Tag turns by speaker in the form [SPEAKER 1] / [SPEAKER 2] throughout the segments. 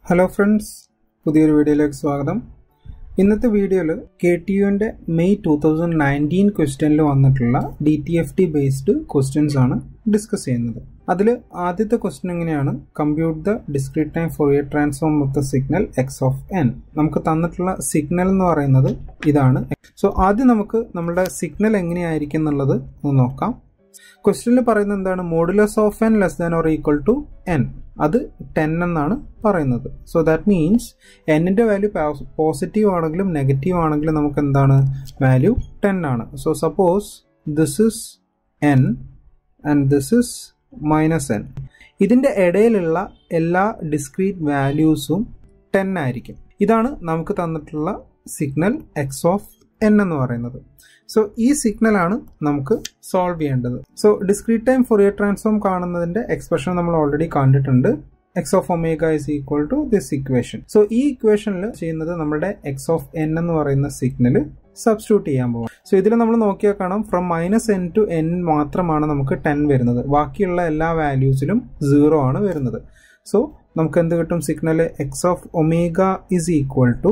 [SPEAKER 1] Hello friends പുതിയൊരു വീഡിയോയിലേക്ക് സ്വാഗതം ഇന്നത്തെ വീഡിയോയിൽ കെ ടി യുവിൻ്റെ മെയ് ടൂ തൗസൻഡ് നയൻറ്റീൻ ക്വസ്റ്റ്യനിൽ വന്നിട്ടുള്ള D T F T based questions ആണ് ഡിസ്കസ് ചെയ്യുന്നത് അതിൽ ആദ്യത്തെ ക്വസ്റ്റ്യൻ എങ്ങനെയാണ് compute the discrete time Fourier transform of the signal x of n നമുക്ക് തന്നിട്ടുള്ള സിഗ്നൽ എന്ന് പറയുന്നത് ഇതാണ് സോ ആദ്യം നമുക്ക് നമ്മുടെ സിഗ്നൽ എങ്ങനെയായിരിക്കും എന്നുള്ളത് ഒന്ന് നോക്കാം ക്വസ്റ്റ്യനിൽ പറയുന്നത് എന്താണ് modulus of n less than or equal to n അത് ടെൻ എന്നാണ് പറയുന്നത് സോ ദാറ്റ് മീൻസ് എന്നിൻ്റെ വാല്യൂ പോസിറ്റീവ് ആണെങ്കിലും നെഗറ്റീവ് ആണെങ്കിലും നമുക്ക് എന്താണ് വാല്യൂ ടെൻ ആണ് so suppose this is n and this is minus n ഇതിൻ്റെ ഇടയിലുള്ള എല്ലാ ഡിസ്ക്രീറ്റ് വാല്യൂസും ടെൻ ആയിരിക്കും ഇതാണ് നമുക്ക് തന്നിട്ടുള്ള സിഗ്നൽ എക്സ് ഓഫ് എൻ എന്ന് പറയുന്നത് സോ ഈ സിഗ്നലാണ് നമുക്ക് സോൾവ് ചെയ്യേണ്ടത് so discrete time Fourier transform കാണുന്നതിന്റെ എക്സ്പ്രഷൻ നമ്മൾ ഓൾറെഡി കണ്ടിട്ടുണ്ട് x of omega is equal to this equation so ഈ ഇക്വേഷനിൽ ചെയ്യുന്നത് നമ്മുടെ എക്സ് ഓഫ് എൻ എന്ന് പറയുന്ന സിഗ്നൽ സബ്സ്റ്റിറ്റ്യൂട്ട് ചെയ്യാൻ പോകും സോ ഇതിൽ നമ്മൾ നോക്കിയാൽ കാണാം from minus n to n മാത്രമാണ് നമുക്ക് ടെൻ വരുന്നത് ബാക്കിയുള്ള എല്ലാ വാല്യൂസിലും സീറോ ആണ് വരുന്നത് സോ നമുക്ക് എന്ത് കിട്ടും signal x of omega is equal to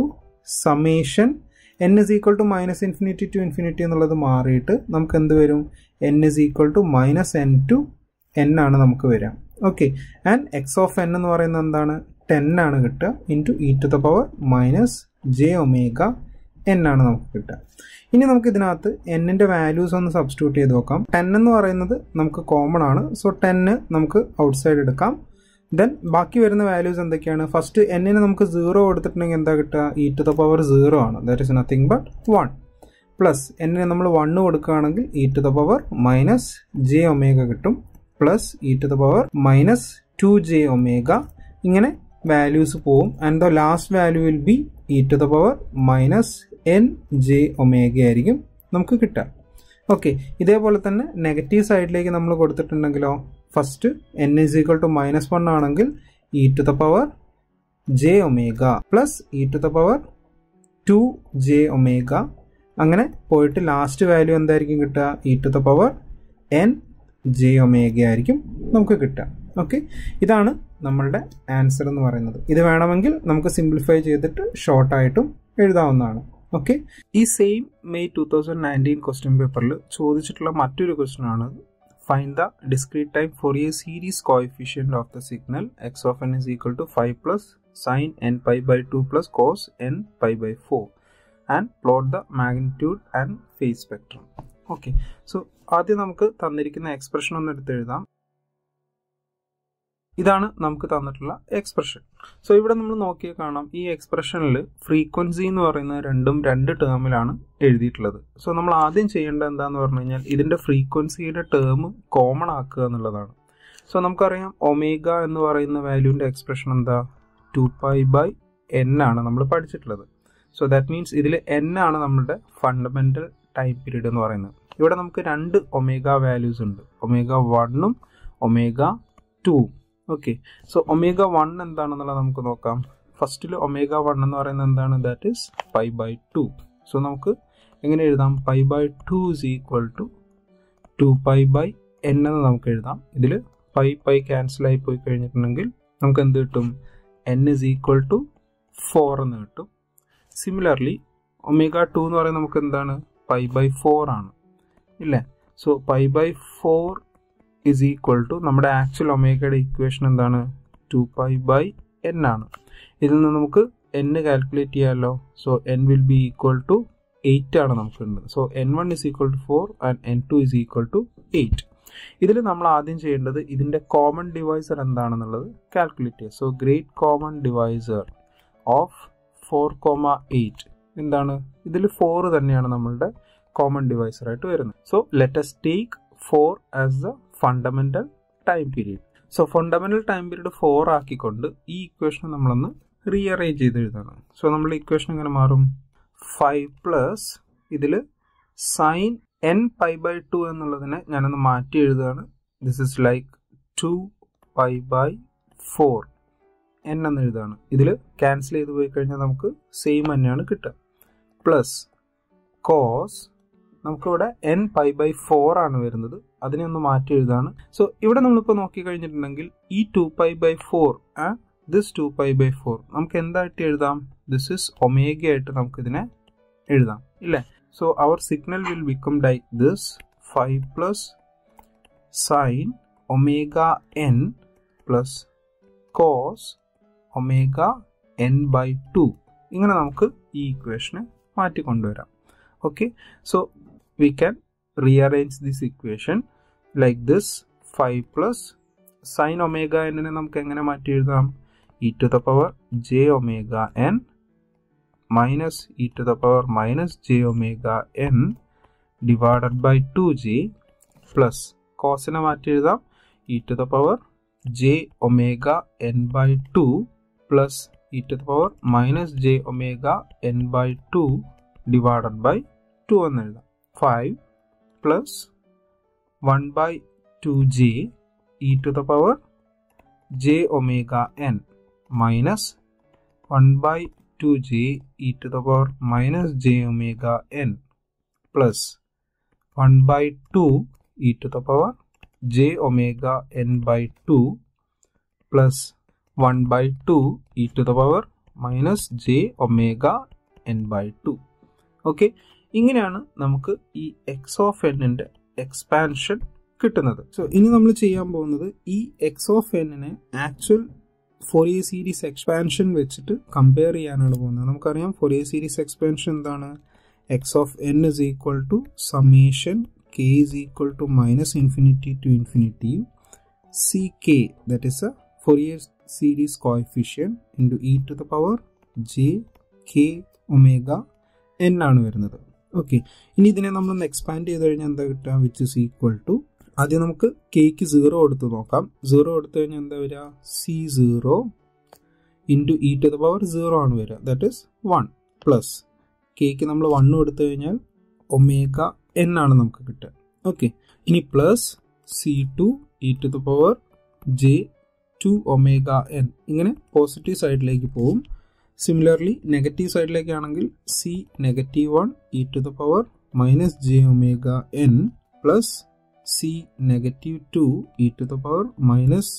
[SPEAKER 1] summation n is equal to minus infinity to infinity എന്നുള്ളത് മാറിയിട്ട് നമുക്ക് എന്ത് വരും n is equal to minus n to n ആണ് നമുക്ക് വരിക okay and x of n എന്ന് പറയുന്നത് എന്താണ് ടെൻ ആണ് കിട്ടുക into e to the power minus j omega n ആണ് നമുക്ക് കിട്ടുക ഇനി നമുക്ക് ഇതിനകത്ത് എന്നിൻ്റെ വാല്യൂസ് ഒന്ന് സബ്സ്റ്റിറ്റ്യൂട്ട് ചെയ്ത് നോക്കാം ടെൻ എന്ന് പറയുന്നത് നമുക്ക് കോമൺ ആണ് സോ ടെന്ന് നമുക്ക് ഔട്ട്സൈഡ് എടുക്കാം ദെൻ ബാക്കി വരുന്ന വാല്യൂസ് എന്തൊക്കെയാണ് ഫസ്റ്റ് എന്നിന് നമുക്ക് സീറോ കൊടുത്തിട്ടുണ്ടെങ്കിൽ എന്താ കിട്ടുക e to the power zero ആണ് that is nothing but one plus എന്നിന് നമ്മൾ വണ്ണ് കൊടുക്കുകയാണെങ്കിൽ e to the power minus j omega കിട്ടും plus e to the power minus two j omega ഇങ്ങനെ വാല്യൂസ് പോവും and the last value will be e to the power minus n j omega ആയിരിക്കും നമുക്ക് കിട്ടുക okay ഇതേപോലെ തന്നെ negative സൈഡിലേക്ക് നമ്മൾ കൊടുത്തിട്ടുണ്ടെങ്കിലോ first n is equal to minus one ആണെങ്കിൽ e to the power j omega plus e to the power two j omega അങ്ങനെ പോയിട്ട് ലാസ്റ്റ് വാല്യൂ എന്തായിരിക്കും കിട്ടുക e to the power n j omega ആയിരിക്കും നമുക്ക് കിട്ടുക ഓക്കെ ഇതാണ് നമ്മളുടെ ആൻസർ എന്ന് പറയുന്നത് ഇത് വേണമെങ്കിൽ നമുക്ക് സിംപ്ലിഫൈ ചെയ്തിട്ട് ഷോർട്ടായിട്ടും എഴുതാവുന്നതാണ് ഓക്കെ ഈ same May two thousand nineteen question പേപ്പറിൽ ചോദിച്ചിട്ടുള്ള മറ്റൊരു ക്വസ്റ്റ്യൻ ആണ് find the discrete time Fourier series coefficient of the signal x of n is equal to 5 plus sine n pi by 2 plus cos n pi by 4 and plot the magnitude and phase spectrum okay so ആദ്യം നമുക്ക് തന്നിരിക്കുന്ന expression ഒന്ന് എടുത്ത് എഴുതാം ഇതാണ് നമുക്ക് തന്നിട്ടുള്ള expression so ഇവിടെ നമ്മൾ നോക്കിയാൽ കാണാം ഈ എക്സ്പ്രഷനിൽ ഫ്രീക്വൻസി എന്ന് പറയുന്ന രണ്ടും രണ്ട് ടേമിലാണ് എഴുതിയിട്ടുള്ളത് സോ നമ്മൾ ആദ്യം ചെയ്യേണ്ടത് എന്താന്ന് പറഞ്ഞു കഴിഞ്ഞാൽ ഇതിൻ്റെ ഫ്രീക്വൻസിയുടെ ടേം കോമൺ ആക്കുക എന്നുള്ളതാണ് സോ നമുക്കറിയാം ഒമേഗ എന്ന് പറയുന്ന വാല്യൂവിൻ്റെ എക്സ്പ്രഷൻ എന്താ ടു പൈ ബൈ എൻ ആണ് നമ്മൾ പഠിച്ചിട്ടുള്ളത് സോ ദാറ്റ് മീൻസ് ഇതിൽ എൻ ആണ് നമ്മുടെ ഫണ്ടമെൻ്റൽ ടൈം പീരീഡ് എന്ന് പറയുന്നത് ഇവിടെ നമുക്ക് രണ്ട് ഒമേഗ വാല്യൂസ് ഉണ്ട് ഒമേഗ വണ്ണും ഒമേഗ ടൂവും ഓക്കെ സോ ഒമേഗ വൺ എന്താണെന്നുള്ളത് നമുക്ക് നോക്കാം ഫസ്റ്റിൽ ഒമേഗ വൺ എന്ന് പറയുന്നത് എന്താണ് that is pi by two so നമുക്ക് എങ്ങനെ എഴുതാം pi by two is equal to two pi by n എന്ന് നമുക്ക് എഴുതാം ഇതിൽ പൈ പൈ ക്യാൻസൽ ആയി പോയി കഴിഞ്ഞിട്ടുണ്ടെങ്കിൽ നമുക്ക് എന്ത് കിട്ടും n is equal to four എന്ന് കിട്ടും സിമിലർലി ഒമേഗ ടു എന്ന് പറയുന്നത് നമുക്ക് എന്താണ് പൈ ബൈ ഫോർ ആണ് ഇല്ലേ so pi by four is equal to നമ്മുടെ ആക്ച്വൽ ഒമേഗയുടെ ഇക്വേഷൻ എന്താണ് ടു പൈ ബൈ എൻ ആണ് ഇതിൽ നിന്ന് നമുക്ക് എൻ കാൽക്കുലേറ്റ് ചെയ്യാമല്ലോ so n will be equal to eight ആണ് നമുക്ക് ഉള്ളത് so n one is equal to four and n two is equal to eight ഇതിൽ നമ്മൾ ആദ്യം ചെയ്യേണ്ടത് ഇതിൻ്റെ കോമൺ ഡിവൈസർ എന്താണെന്നുള്ളത് കാൽക്കുലേറ്റ് ചെയ്യുക so great common divisor of four comma eight എന്താണ് ഇതിൽ ഫോർ തന്നെയാണ് നമ്മളുടെ കോമൺ ഡിവൈസർ ആയിട്ട് വരുന്നത് so let's take four as the fundamental time period so fundamental time period four ആക്കിക്കൊണ്ട് ഈ ഇക്വേഷൻ നമ്മളൊന്ന് റീഅറേഞ്ച് ചെയ്ത് എഴുതാണ് സോ നമ്മൾ ഇക്വേഷൻ എങ്ങനെ മാറും ഫൈവ് പ്ലസ് ഇതിൽ sine n pi by two എന്നുള്ളതിനെ ഞാനൊന്ന് മാറ്റി എഴുതുകയാണ് this is like two pi by four n എന്ന് എഴുതാണ് ഇതിൽ ക്യാൻസൽ ചെയ്ത് പോയി കഴിഞ്ഞാൽ നമുക്ക് സെയിം തന്നെയാണ് കിട്ടുക പ്ലസ് കോസ് നമുക്കിവിടെ എൻ പൈ ബൈ ഫോർ ആണ് വരുന്നത് അതിനെ ഒന്ന് മാറ്റി എഴുതാണ് സോ ഇവിടെ നമ്മളിപ്പോൾ നോക്കി കഴിഞ്ഞിട്ടുണ്ടെങ്കിൽ ഈ two pi by four this two pi by four നമുക്ക് എന്തായിട്ട് എഴുതാം ദിസ് ഇസ് ഒമേഗ ആയിട്ട് നമുക്കിതിനെ എഴുതാം ഇല്ലേ so our signal will become like this five plus sine omega n plus cos omega n by two ഇങ്ങനെ നമുക്ക് ഈ ഇക്വേഷനെ മാറ്റിക്കൊണ്ടുവരാം okay so we can rearrange this equation like this five plus sine omega എന്നിനെ നമുക്ക് എങ്ങനെ മാറ്റി എഴുതാം e to the power j omega n minus e to the power minus j omega n divided by two j plus കോസിനെ മാറ്റി എഴുതാം e to the power j omega n by two plus e to the power minus j omega n by two divided by two എന്ന് എഴുതാം five plus one by two j e to the power j omega n minus one by two j e to the power minus j omega n plus one by two e to the power j omega n by two plus one by two e to the power minus j omega n by two okay ഇങ്ങനെയാണ് നമുക്ക് ഈ x of എന്നിൻ്റെ expansion കിട്ടുന്നത് so ഇനി നമ്മൾ ചെയ്യാൻ പോകുന്നത് ഈ എക്സ് ഓഫ് എന്നിനെ ആക്ച്വൽ ഫോറിയ സീരീസ് എക്സ്പാൻഷൻ വെച്ചിട്ട് കമ്പയർ ചെയ്യാനാണ് പോകുന്നത് നമുക്കറിയാം ഫോറിയ സീരീസ് എക്സ്പാൻഷൻ എന്താണ് x of n is equal to summation k is equal to minus infinity to infinity c k that is a Fourier series coefficient into e to the power j k omega n ആണ് വരുന്നത് okay ഇനി ഇതിനെ നമ്മളൊന്ന് expand ചെയ്ത് കഴിഞ്ഞാൽ എന്താ കിട്ടുക which is equal to ആദ്യം നമുക്ക് കെക്ക് സീറോ എടുത്ത് നോക്കാം സീറോ എടുത്തു കഴിഞ്ഞാൽ എന്താ വരിക c zero into e to the power zero ആണ് വരിക ദാറ്റ് ഇസ് വൺ പ്ലസ് കെക്ക് നമ്മൾ വണ്ണും എടുത്തു കഴിഞ്ഞാൽ ഒമേഗ എൻ ആണ് നമുക്ക് കിട്ടുക ഓക്കെ ഇനി plus c two e to the power j two omega n ഇങ്ങനെ പോസിറ്റീവ് സൈഡിലേക്ക് പോകും സിമിലർലി നെഗറ്റീവ് സൈഡിലേക്കാണെങ്കിൽ c negative one e to the power minus j omega n plus c negative two e to the power minus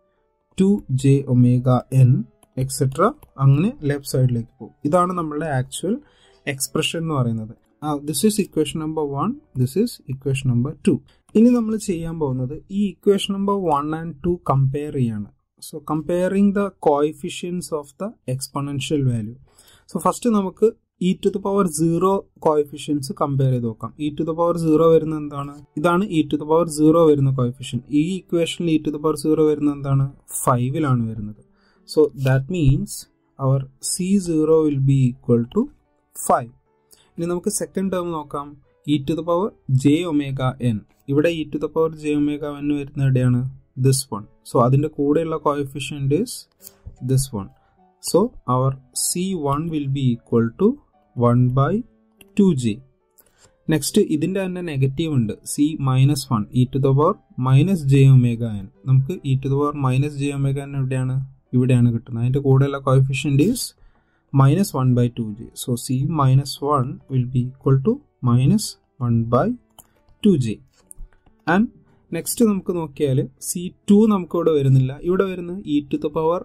[SPEAKER 1] two j omega n etcetera അങ്ങനെ left സൈഡിലേക്ക് പോകും ഇതാണ് നമ്മളുടെ actual expression എന്ന് പറയുന്നത് this is equation number one this is equation number two ഇനി നമ്മൾ ചെയ്യാൻ പോകുന്നത് ഈ equation number one and two compare ചെയ്യാണ് so comparing the coefficients of the exponential value so first നമുക്ക് e to the power zero coefficients compare ചെയ്ത് നോക്കാം e to the power zero വരുന്ന എന്താണ് ഇതാണ് e to the power zero വരുന്ന coefficient ഈ ഇക്വേഷനിൽ e to the power zero വരുന്ന എന്താണ് ഫൈവിലാണ് വരുന്നത് so that means our c zero will be equal to five ഇനി നമുക്ക് സെക്കൻഡ് ടേം നോക്കാം e to the power j omega n ഇവിടെ e to the power j omega n വരുന്ന എവിടെയാണ് ദിസ് വൺ സോ അതിൻ്റെ കൂടെയുള്ള coefficient is this one so our c one will be equal to one by two j next ഇതിൻ്റെ തന്നെ negative ഉണ്ട് c minus one e to the power minus j omega n നമുക്ക് e to the power minus j omega n എവിടെയാണ് ഇവിടെയാണ് കിട്ടുന്നത് അതിൻ്റെ കൂടെയുള്ള coefficient is minus one by two j so c minus one will be equal to minus one by two j and next നമുക്ക് നോക്കിയാൽ c two നമുക്ക് ഇവിടെ വരുന്നില്ല ഇവിടെ വരുന്നത് e to the power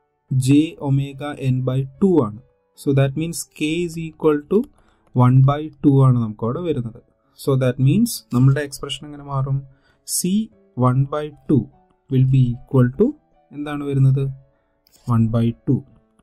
[SPEAKER 1] j omega n by two ആണ് so that means k is equal to one by two ആണ് നമുക്ക് അവിടെ വരുന്നത് സോ ദാറ്റ് മീൻസ് നമ്മളുടെ എക്സ്പ്രഷൻ എങ്ങനെ മാറും c one by two will be equal to എന്താണ് വരുന്നത് one by two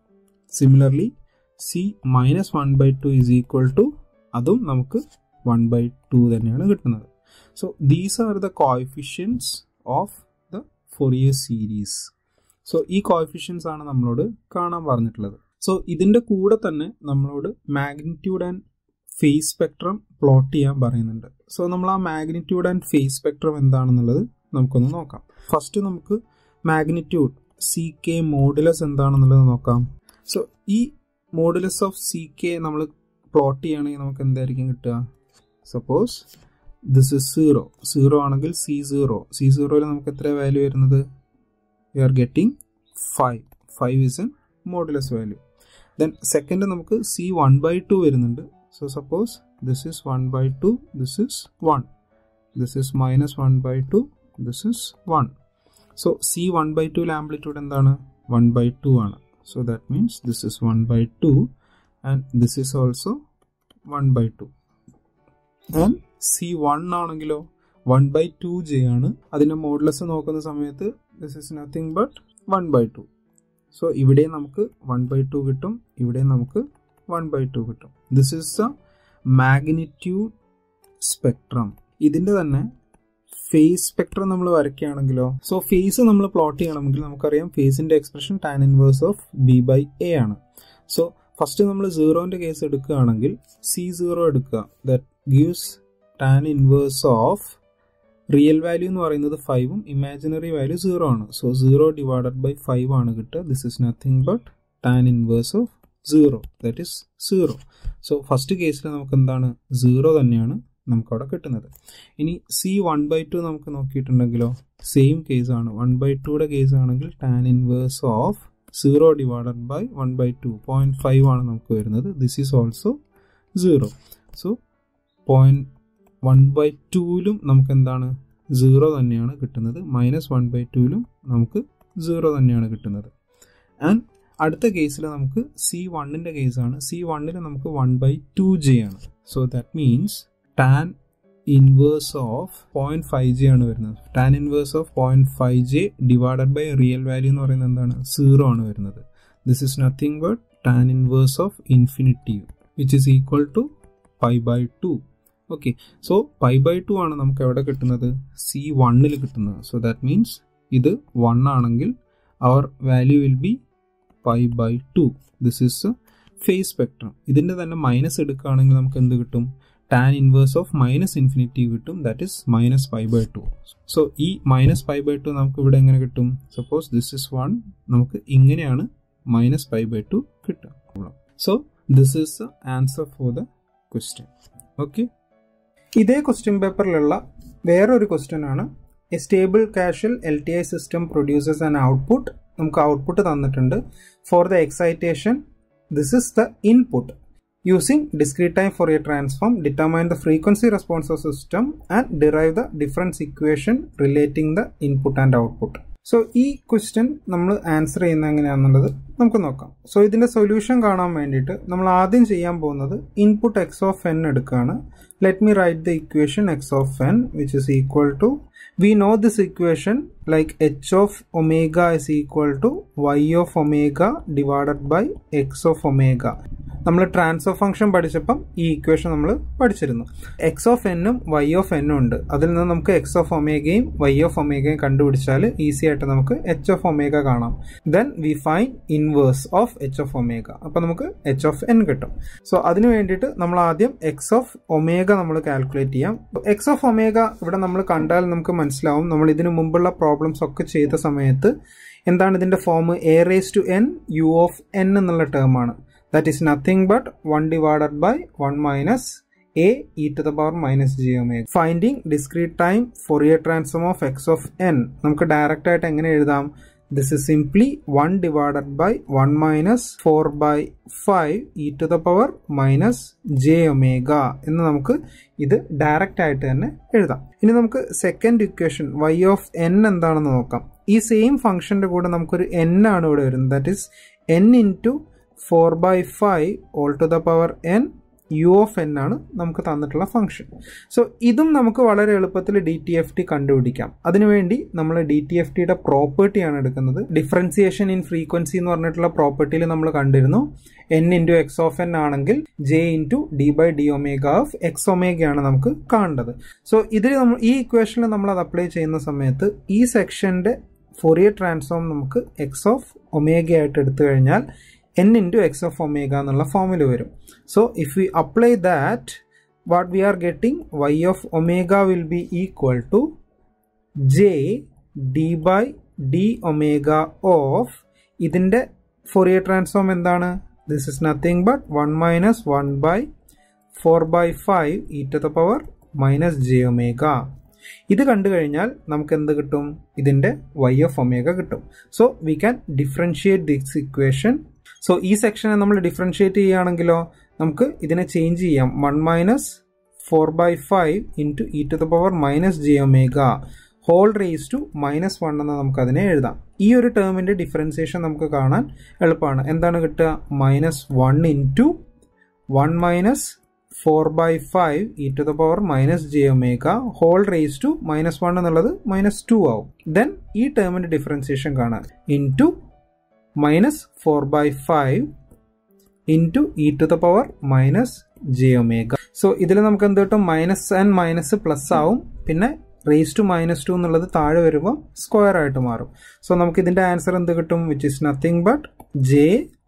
[SPEAKER 1] similarly c minus one by two is equal to അതും നമുക്ക് വൺ ബൈ ടു തന്നെയാണ് കിട്ടുന്നത് so these are the coefficients of the Fourier series so ഈ coefficients ആണ് നമ്മളോട് കാണാൻ പറഞ്ഞിട്ടുള്ളത് സോ ഇതിൻ്റെ കൂടെ തന്നെ നമ്മളോട് magnitude and phase spectrum plot ചെയ്യാൻ പറയുന്നുണ്ട് സോ നമ്മൾ ആ മാഗ്നിറ്റ്യൂഡ് ആൻഡ് ഫേസ് സ്പെക്ട്രം എന്താണെന്നുള്ളത് നമുക്കൊന്ന് നോക്കാം ഫസ്റ്റ് നമുക്ക് മാഗ്നിറ്റ്യൂഡ് സി കെ മോഡുലസ് എന്താണെന്നുള്ളത് നോക്കാം സോ ഈ മോഡുലസ് ഓഫ് സി കെ നമ്മൾ പ്ലോട്ട് ചെയ്യുകയാണെങ്കിൽ നമുക്ക് എന്തായിരിക്കും കിട്ടുക suppose this is zero zero ആണെങ്കിൽ സി സീറോ സി സീറോയിൽ നമുക്ക് എത്ര വാല്യൂ വരുന്നത് we are getting five five is an modulus value then second നമുക്ക് സി വൺ ബൈ ടു വരുന്നുണ്ട് so suppose this is one by two this is one this is minus one by two this is one so c one by ടുവിൽ amplitude എന്താണ് one by two ആണ് so that means this is one by two and this is also one by two and c one ആണെങ്കിലോ one by two j ആണ് അതിൻ്റെ modulus നോക്കുന്ന സമയത്ത് this is nothing but one by two so ഇവിടെ നമുക്ക് one by two കിട്ടും ഇവിടെ നമുക്ക് വൺ ബൈ ടു കിട്ടും this is a magnitude spectrum ഇതിൻ്റെ തന്നെ ഫേസ് സ്പെക്ട്രം നമ്മൾ വരയ്ക്കുകയാണെങ്കിലോ സോ ഫേസ് നമ്മൾ പ്ലോട്ട് ചെയ്യണമെങ്കിൽ നമുക്കറിയാം ഫേസിന്റെ expression tan inverse of b by a ആണ് സോ ഫസ്റ്റ് നമ്മൾ സീറോന്റെ കേസ് എടുക്കുകയാണെങ്കിൽ സി സീറോ എടുക്കുക that gives tan inverse of real value എന്ന് പറയുന്നത് ഫൈവും ഇമാജിനറി വാല്യൂ സീറോ ആണ് so zero divided by five ആണ് കിട്ടുക this is nothing but tan inverse of zero that is zero so first കേസിൽ നമുക്ക് എന്താണ് സീറോ തന്നെയാണ് നമുക്കവിടെ കിട്ടുന്നത് ഇനി സി വൺ ബൈ ടു നമുക്ക് നോക്കിയിട്ടുണ്ടെങ്കിലോ സെയിം കേസാണ് വൺ ബൈ ടുയുടെ കേസ് ആണെങ്കിൽ tan inverse of zero divided by one by two point five ആണ് നമുക്ക് വരുന്നത് this is also zero so point one by ടുവിലും നമുക്ക് എന്താണ് സീറോ തന്നെയാണ് കിട്ടുന്നത് മൈനസ് വൺ ബൈ ടുവിലും നമുക്ക് സീറോ തന്നെയാണ് കിട്ടുന്നത് ആൻഡ് അടുത്ത കേസിൽ നമുക്ക് സി വണ്ണിൻ്റെ കേസാണ് സി വണ്ണിൽ നമുക്ക് വൺ ബൈ ടു ജെ ആണ് so that means tan inverse of point five j ആണ് വരുന്നത് tan inverse of point five j divided by real value എന്ന് പറയുന്നത് എന്താണ് സീറോ ആണ് വരുന്നത് this is nothing but tan inverse of infinitive which is equal to pi by two okay so pi by two ആണ് നമുക്ക് എവിടെ കിട്ടുന്നത് c വണ്ണിൽ കിട്ടുന്നത് സോ ദാറ്റ് മീൻസ് ഇത് വൺ ആണെങ്കിൽ അവർ value will be pi by two this is phase spectrum ഇതിൻ്റെ തന്നെ മൈനസ് എടുക്കുകയാണെങ്കിൽ നമുക്ക് എന്ത് കിട്ടും tan inverse of minus infinity കിട്ടും that is minus five by two so ഈ മൈനസ് ഫൈവ് ബൈ ടു നമുക്ക് ഇവിടെ എങ്ങനെ കിട്ടും സപ്പോസ് ദിസ് ഇസ് വൺ നമുക്ക് ഇങ്ങനെയാണ് മൈനസ് ഫൈവ് ബൈ ടു കിട്ടുക so this is the answer for the question okay
[SPEAKER 2] ഇതേ ക്വസ്റ്റ്യൻ പേപ്പറിലുള്ള വേറൊരു ക്വസ്റ്റ്യൻ ആണ് a stable causal L T I system produces an output നമുക്ക് ഔട്ട്പുട്ട് തന്നിട്ടുണ്ട് for the excitation this is the input Using discrete time Fourier transform, determine the frequency response of system and derive the difference equation relating the input and output. So ഈ question നമ്മൾ answer ചെയ്യുന്ന എങ്ങനെയാണെന്നുള്ളത് നമുക്ക് നോക്കാം so ഇതിന്റെ solution കാണാൻ വേണ്ടിയിട്ട് നമ്മൾ ആദ്യം ചെയ്യാൻ പോകുന്നത് ഇൻപുട്ട് എക്സ് ഓഫ് എൻ എടുക്കുകയാണ് let me write the equation x of n which is equal to we know this equation like h of omega is equal to y of omega divided by x of omega നമ്മൾ transfer function പഠിച്ചപ്പം ഈ equation നമ്മൾ പഠിച്ചിരുന്നു x of എന്നും y of എന്നും ഉണ്ട് അതിൽ നിന്ന് നമുക്ക് എക്സ് ഓഫ് ഒമേഗയും വൈ ഓഫ് ഒമേഗയും കണ്ടുപിടിച്ചാൽ ഈസി ആയിട്ട് നമുക്ക് എച്ച് ഓഫ് ഒമേഗ കാണാം then we find inverse of h of omega അപ്പൊ നമുക്ക് എച്ച് ഓഫ് എൻ കിട്ടും സോ അതിന് വേണ്ടിയിട്ട് നമ്മൾ ആദ്യം എക്സ് ഓഫ് ഒമേഗ നമ്മൾ കാൽക്കുലേറ്റ് ചെയ്യാം എക്സ് ഓഫ് ഒമേഗ ഇവിടെ നമ്മൾ കണ്ടാൽ നമുക്ക് മനസ്സിലാവും നമ്മൾ ഇതിനു മുമ്പുള്ള പ്രോബ്ലംസ് ഒക്കെ ചെയ്ത സമയത്ത് എന്താണ് ഇതിന്റെ form a raise to n u of n എന്നുള്ള ടേം ആണ് that is nothing but 1 divided by 1 minus a e to the power minus j omega. Finding discrete time Fourier transform of x of n നമുക്ക് direct ആയിട്ട് എങ്ങനെ എഴുതാം this is simply one divided by one minus four by five e to the power minus j omega എന്ന് നമുക്ക് ഇത് direct ആയിട്ട് തന്നെ എഴുതാം ഇനി നമുക്ക് second equation y of n എന്താണെന്ന് നോക്കാം ഈ സെയിം ഫംഗ്ഷന്റെ കൂടെ നമുക്കൊരു എൻ ആണ് ഇവിടെ വരുന്നത് that is n into four by five all to the power n u of n ആണ് നമുക്ക് തന്നിട്ടുള്ള ഫംഗ്ഷൻ സോ ഇതും നമുക്ക് വളരെ എളുപ്പത്തിൽ ഡി ടി എഫ് ടി കണ്ടുപിടിക്കാം അതിനുവേണ്ടി നമ്മൾ ഡി ടി എഫ് ടിയുടെ പ്രോപ്പർട്ടിയാണ് എടുക്കുന്നത് ഡിഫറൻസിയേഷൻ ഇൻ ഫ്രീക്വൻസി എന്ന് പറഞ്ഞിട്ടുള്ള പ്രോപ്പർട്ടിയിൽ നമ്മൾ കണ്ടിരുന്നു n into x of n ആണെങ്കിൽ j into d by d omega of x ഒമേഗയാണ് നമുക്ക് കാണേണ്ടത് സോ ഇതിൽ നമ്മൾ ഈ ഇക്വേഷനിൽ നമ്മൾ അത് അപ്ലൈ ചെയ്യുന്ന സമയത്ത് ഈ സെക്ഷന്റെ ഫോറിയർ ട്രാൻസ്ഫോം നമുക്ക് എക്സ് ഓഫ് ഒമേഗ ആയിട്ട് എടുത്തു കഴിഞ്ഞാൽ n into x of omega എന്നുള്ള ഫോമിൽ വരും so if we apply that what we are getting y of omega will be equal to j d by d omega of ഇതിൻ്റെ Fourier transform എന്താണ് this is nothing but one minus one by four by five e to the power minus j omega ഇത് കണ്ടു കഴിഞ്ഞാൽ നമുക്ക് എന്ത് കിട്ടും ഇതിൻ്റെ y of omega കിട്ടും so we can differentiate this equation so ഈ സെക്ഷനെ നമ്മൾ ഡിഫറൻഷിയേറ്റ് ചെയ്യുകയാണെങ്കിലോ നമുക്ക് ഇതിനെ ചേഞ്ച് ചെയ്യാം one minus four by five into e to the power minus j omega whole raise to minus one എന്ന് നമുക്ക് അതിനെ എഴുതാം ഈ ഒരു ടേമിന്റെ ഡിഫറൻസിയേഷൻ നമുക്ക് കാണാൻ എളുപ്പമാണ് എന്താണ് കിട്ടുക minus one into one minus four by five e to the power minus j omega whole raise to minus one എന്നുള്ളത് മൈനസ് ടു ആവും ദെൻ ഈ ടേമിന്റെ ഡിഫറൻസിയേഷൻ കാണാൻ into minus four by five into e to the power minus j omega so ഇതിൽ നമുക്ക് എന്ത് കിട്ടും minus and minus plus ആവും പിന്നെ റേസ് ടു മൈനസ് ടു എന്നുള്ളത് താഴെ വരുമ്പോൾ സ്ക്വയർ ആയിട്ട് മാറും സോ നമുക്ക് ഇതിന്റെ ആൻസർ എന്ത് കിട്ടും which is nothing but j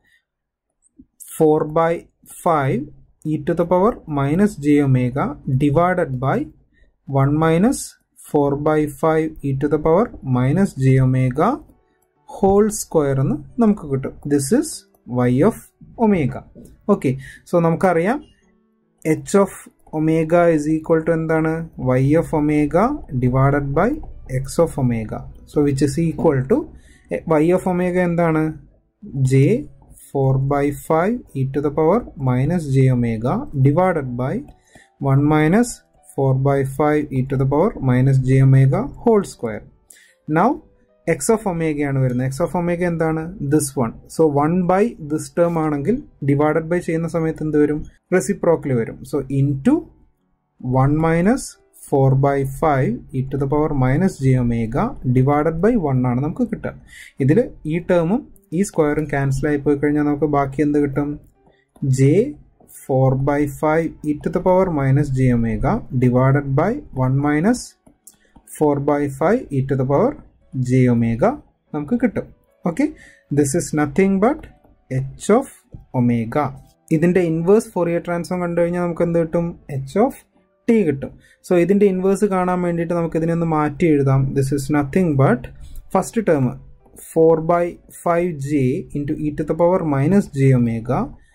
[SPEAKER 2] four by five e to the power minus j omega divided by one minus four by five e to the power minus j omega whole square എന്ന് നമുക്ക് കിട്ടും this is y of omega okay so നമുക്കറിയാം h of omega is equal to എന്താണ് y of omega divided by x of omega so which is equal to y of omega എന്താണ് J four by five e to the power minus j omega divided by one minus four by five e to the power minus j omega whole square now x of ഒമേഗയാണ് വരുന്നത് x of omega എന്താണ് this one so one by this term ആണെങ്കിൽ divided by ചെയ്യുന്ന സമയത്ത് എന്ത് വരും reciprocally വരും so into one minus four by five e to the power minus g omega divided by one ആണ് നമുക്ക് കിട്ടുക ഇതിൽ ഈ ടേമും ഈ സ്ക്വയറും ക്യാൻസൽ ആയി പോയി കഴിഞ്ഞാൽ നമുക്ക് ബാക്കി എന്ത് കിട്ടും j four by five e to the power minus g omega divided by one minus four by five e to the power j omega നമുക്ക് കിട്ടും okay this is nothing but h of omega ഇതിന്റെ inverse Fourier transform കണ്ടു കഴിഞ്ഞാൽ നമുക്ക് എന്ത് കിട്ടും h of t കിട്ടും so ഇതിന്റെ ഇൻവേഴ്സ് കാണാൻ വേണ്ടിയിട്ട് നമുക്ക് ഇതിനെ ഒന്ന് മാറ്റി എഴുതാം this is nothing but first term four by five J into e to the power minus j omega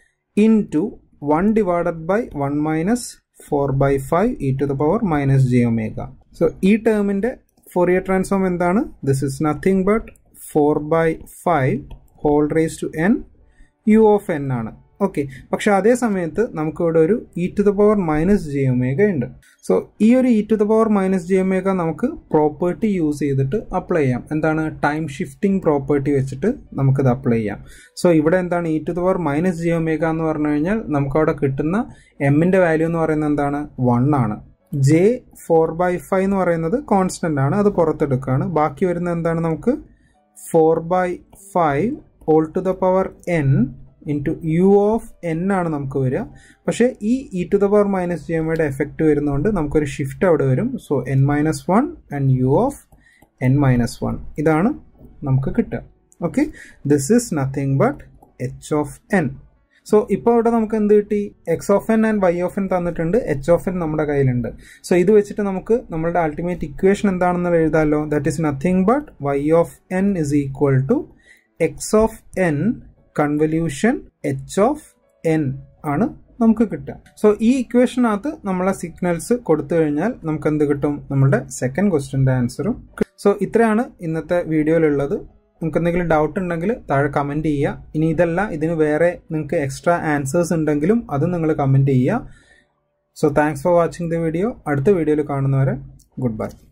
[SPEAKER 2] into one divided by one minus four by five e to the power minus j omega so ഈ ടേമിന്റെ Fourier transform എന്താണ് this is nothing but four by five whole raise to n u of n ആണ് okay പക്ഷെ അതേ സമയത്ത് നമുക്ക് ഇവിടെ ഒരു e to the power minus j omega ഉണ്ട് സോ ഈ ഒരു e to the power minus j omega നമുക്ക് പ്രോപ്പർട്ടി യൂസ് ചെയ്തിട്ട് അപ്ലൈ ചെയ്യാം എന്താണ് ടൈം ഷിഫ്റ്റിംഗ് പ്രോപ്പർട്ടി വെച്ചിട്ട് നമുക്കിത് അപ്ലൈ ചെയ്യാം സോ ഇവിടെ എന്താണ് e to the power minus j omega എന്ന് പറഞ്ഞു കഴിഞ്ഞാൽ നമുക്ക് അവിടെ കിട്ടുന്ന എമ്മിന്റെ വാല്യൂ എന്ന് പറയുന്നത് എന്താണ് വൺ ആണ് ജെ ഫോർ ബൈ ഫൈവ് എന്ന് പറയുന്നത് കോൺസ്റ്റന്റ് ആണ് അത് പുറത്തെടുക്കുകയാണ് ബാക്കി വരുന്നത് എന്താണ് നമുക്ക് four by five all to the power n into u of n ആണ് നമുക്ക് വരിക പക്ഷേ ഈ e to the power minus g എമ്മയുടെ എഫക്റ്റ് വരുന്നതുകൊണ്ട് നമുക്കൊരു ഷിഫ്റ്റ് അവിടെ വരും so n minus one and u of n minus one ഇതാണ് നമുക്ക് കിട്ടുക okay this is nothing but h of n so ഇപ്പോൾ ഇവിടെ നമുക്ക് എന്ത് കിട്ടി x of n and y of n തന്നിട്ടുണ്ട് എച്ച് ഓഫ് എൻ നമ്മുടെ കയ്യിലുണ്ട് സോ ഇത് വെച്ചിട്ട് നമുക്ക് നമ്മുടെ അൾട്ടിമേറ്റ് ഇക്വേഷൻ എന്താണെന്ന് എഴുതാമല്ലോ that is nothing but y of n is equal to x of n convolution h of n ആണ് നമുക്ക് കിട്ടുക സോ ഈ ഇക്വേഷനകത്ത് നമ്മളെ സിഗ്നൽസ് കൊടുത്തു കഴിഞ്ഞാൽ നമുക്ക് എന്ത് കിട്ടും നമ്മുടെ സെക്കൻഡ് ക്വസ്റ്റിന്റെ ആൻസറും സോ ഇത്രയാണ് ഇന്നത്തെ വീഡിയോയിലുള്ളത് നിങ്ങൾക്ക് എന്തെങ്കിലും ഡൗട്ട് ഉണ്ടെങ്കിൽ താഴെ കമൻറ്റ് ചെയ്യുക ഇനി ഇതല്ല ഇതിന് വേറെ നിങ്ങൾക്ക് എക്സ്ട്രാ ആൻസേഴ്സ് ഉണ്ടെങ്കിലും അതും നിങ്ങൾ കമൻറ്റ് ചെയ്യുക so thanks for watching the video അടുത്ത വീഡിയോയിൽ കാണുന്നവരെ ഗുഡ് ബൈ